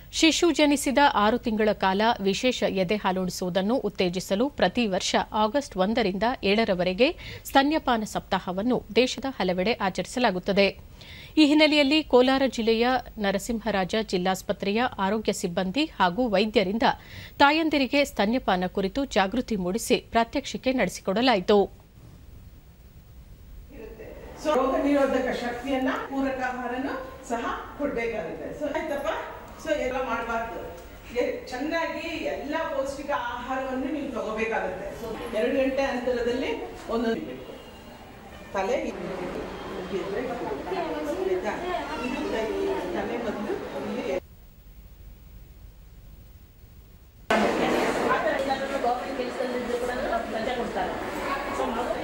ಶಿಶು ಜನಿಸಿದ ಆರು ತಿಂಗಳ ಕಾಲ ವಿಶೇಷ ಎದೆ ಹಾಲುಣಿಸುವುದನ್ನು ಉತ್ತೇಜಿಸಲು ಪ್ರತಿ ವರ್ಷ ಆಗಸ್ಟ್ ಒಂದರಿಂದ ಏಳರವರೆಗೆ ಸ್ತನ್ಯಪಾನ ಸಪ್ತಾಹವನ್ನು ದೇಶದ ಹಲವೆಡೆ ಆಚರಿಸಲಾಗುತ್ತದೆ ಈ ಹಿನ್ನೆಲೆಯಲ್ಲಿ ಕೋಲಾರ ಜಿಲ್ಲೆಯ ನರಸಿಂಹರಾಜ ಜಿಲ್ಲಾಸ್ಪತ್ರೆಯ ಆರೋಗ್ಯ ಸಿಬ್ಬಂದಿ ಹಾಗೂ ವೈದ್ಯರಿಂದ ತಾಯಂದಿರಿಗೆ ಸ್ತನ್ಯಪಾನ ಕುರಿತು ಜಾಗೃತಿ ಮೂಡಿಸಿ ಪ್ರಾತ್ಯಕ್ಷಿಕೆ ನಡೆಸಿಕೊಡಲಾಯಿತು ಸೊ ರೋಗ ನಿರೋಧಕ ಶಕ್ತಿಯನ್ನ ಪೂರಕ ಆಹಾರನು ಸಹ ಕೊಡ್ಬೇಕಾಗುತ್ತೆ ಸೊ ಆಯ್ತಪ್ಪ ಸೊ ಎಲ್ಲ ಮಾಡಬಾರ್ದು ಚೆನ್ನಾಗಿ ಎಲ್ಲ ಪೌಷ್ಟಿಕ ಆಹಾರವನ್ನು ನೀವು ತಗೋಬೇಕಾಗುತ್ತೆ ಸೊ ಎರಡು ಗಂಟೆ ಅಂತರದಲ್ಲಿ ಒಂದೊಂದು ಬೇಕು ತಲೆ ಇದು ಮುಗಿದ್ರೆ ಆಯ್ತಾ? ಇದು ಕೈ, ತಲೆ ಮೊದಲು ಇಲ್ಲಿ ಗೌರ್ಮೆಂಟ್ ಕೆಲಸದಲ್ಲಿದ್ರು ಕೂಡ ರಜೆ ಕೊಡ್ತಾರೆ ಸೊ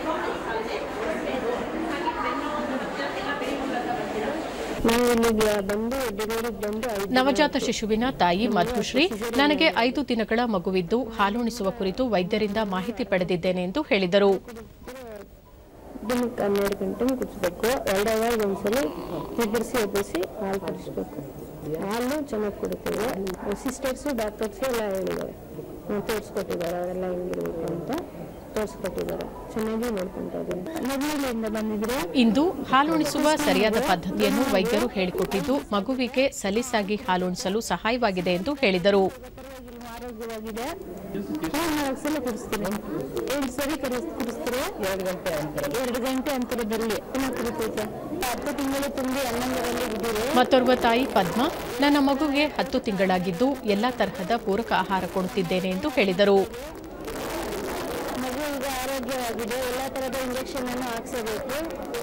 ನಾವು ಇಲ್ಲಿಗೆ ಬಂದು ಡೆಲಿವರಿಗೆ ಬಂದು ಐದು ನವಜಾತ ಶಿಶುವಿನ ತಾಯಿ ಮಧುಶ್ರೀ ನನಗೆ ಐದು ದಿನಗಳ ಮಗುವಿದ್ದು ಹಾಲುಣಿಸುವ ಕುರಿತು ವೈದ್ಯರಿಂದ ಮಾಹಿತಿ ಪಡೆದಿದ್ದೇನೆ ಎಂದು ಹೇಳಿದರು ದಿನಕ್ಕೆ ಹನ್ನೆರಡು ಗಂಟೆ ಕುಡಿಸ್ಬೇಕು ಎರಡು ಅವರ್ ಒಂದ್ಸಲಿ ಕುದಿಸಿ ಎಬ್ಬಿಸಿ ಹಾಲು ಕುಡಿಸ್ಬೇಕು ಹಾಲು ಚೆನ್ನಾಗಿ ಕುಡಿತೇವೆ ಸಿಸ್ಟರ್ಸು ಡಾಕ್ಟರ್ಸು ಎಲ್ಲ ಹೇಳಿದ್ದಾರೆ ಹ್ಮ್, ತೋರಿಸ್ಕೊಟ್ಟಿದ್ದಾರೆ ಅವರೆಲ್ಲ ಹೆಂಗಿರ್ಬೇಕು ಅಂತ ತೋರಿಸ್ಕೊಟ್ಟಿದ್ದಾರೆ ಚೆನ್ನಾಗಿ ನೋಡ್ಕೊಂತ ಇದ್ದೀನಿ ನಗರಗಳಿಂದ ಬಂದಿದ್ರೆ ಇಂದು ಹಾಲುಣಿಸುವ ಸರಿಯಾದ ಪದ್ಧತಿಯನ್ನು ವೈದ್ಯರು ಹೇಳಿಕೊಟ್ಟಿದ್ದು ಮಗುವಿಗೆ ಸಲೀಸಾಗಿ ಹಾಲುಣಿಸಲು ಸಹಾಯವಾಗಿದೆ ಎಂದು ಹೇಳಿದರು ಆರೋಗ್ಯವಾಗಿದೆ ನಾಲ್ಕು ಸಲ ಕುಡಿಸ್ತೀನಿ ಎರಡು ಸರಿ ಕರೆಸ್ ಕುಡಿಸ್ತಾರೆ ಎರಡು ಗಂಟೆ ಅಂತರ ಎರಡು ಗಂಟೆ ಅಂತರದಲ್ಲಿ ಪುನಃ ಕುಡಿತೈತೆ ಹತ್ತು ತಿಂಗಳು ತುಂಬಿ ಹನ್ನೊಂದರಲ್ಲಿ ಇದ್ದೀರಿ ಮತ್ತೋರ್ವ ತಾಯಿ ಪದ್ಮ ನನ್ನ ಮಗುಗೆ ಹತ್ತು ತಿಂಗಳಾಗಿದ್ದು ಎಲ್ಲಾ ತರಹದ ಪೂರಕ ಆಹಾರ ಕೊಡುತ್ತಿದ್ದೇನೆ ಎಂದು ಹೇಳಿದರು ಮಗು ಈಗ ಆರೋಗ್ಯವಾಗಿದೆ ಎಲ್ಲ ಥರದ ಇಂಜೆಕ್ಷನ್ ಅನ್ನು ಹಾಕ್ಸಬೇಕು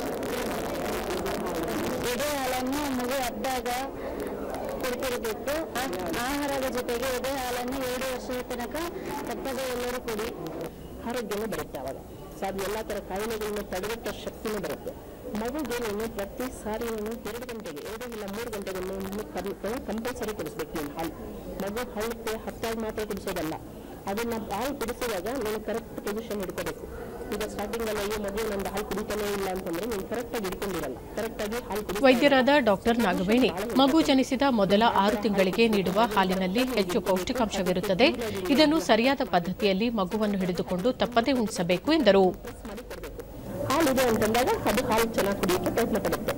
ಎದೆ ಹಾಲನ್ನು ಮಗು ಹದ್ದಾಗ ಕೊಡ್ತಿರಬೇಕು ಆ- ಆಹಾರದ ಜೊತೆಗೆ ಎದೆ ಹಾಲನ್ನು ಎರಡು ವರ್ಷದ ತನಕ ತಪ್ಪದೆ ಎಲ್ಲರೂ ಕೊಡಿ ಆರೋಗ್ಯನೂ ಬರುತ್ತೆ ಅವಾಗ ಸೊ ಅದು ಎಲ್ಲ ಥರ ಕಾಯಿಲೆಗಳನ್ನ ತಡೆಗಟ್ಟ ಶಕ್ತಿನೂ ಬರುತ್ತೆ ಮಗುಗೆ ನೀನು ಪ್ರತಿ ಸಾರಿ ನೀನು ಎರಡು ಗಂಟೆಗೆ ಎರಡು ಇಲ್ಲ ಮೂರು ಗಂಟೆಗೆ ಕಂಪಲ್ಸರಿ ಕುಡಿಸ್ಬೇಕು ನೀನು ಹಾಲು ಮಗು ಹಳ್ಳಕ್ಕೆ ಹತ್ತಾಗಿ ಮಾತ್ರ ಕುಡಿಸೋದಲ್ಲ ಅದನ್ನ ಹಾಲು ಕುಡಿಸುವಾಗ ನೀನು ಕರೆಕ್ಟ್ ಪೊಸಿಷನ್ ಹಿಡ್ಕೋಬೇಕು ಈಗ ಸ್ಟಾರ್ಟಿಂಗ್ ಅಲ್ಲಿ ಅಯ್ಯೋ ಮಗು ನಂದು ಹಾಲು ಕುಡಿತಾನೆ ಇಲ್ಲ ಅಂತಂದ್ರೆ ನೀನು ಕರೆಕ್ಟಾಗಿ ಹಿಡ್ಕೊಂಡಿರಲ್ಲ ಕರೆಕ್ಟಾಗಿ ಹಾಲು ಕುಡಿ ವೈದ್ಯರಾದ ಡಾಕ್ಟರ್ ನಾಗವೇಣಿ ಮಗು ಜನಿಸಿದ ಮೊದಲ ಆರು ತಿಂಗಳಿಗೆ ನೀಡುವ ಹಾಲಿನಲ್ಲಿ ಹೆಚ್ಚು ಪೌಷ್ಟಿಕಾಂಶವಿರುತ್ತದೆ ಇದನ್ನು ಸರಿಯಾದ ಪದ್ಧತಿಯಲ್ಲಿ ಮಗುವನ್ನು ಹಿಡಿದುಕೊಂಡು ತಪ್ಪದೇ ಉಣಿಸಬೇಕು ಎಂದರು ಹಾಲಿದೆ ಅಂತಂದಾಗ ಅದು ಹಾಲು ಚೆನ್ನಾಗಿ ಕುಡಿಯೋಕ್ಕೆ ಪ್ರಯತ್ನ ಪಡುತ್ತೆ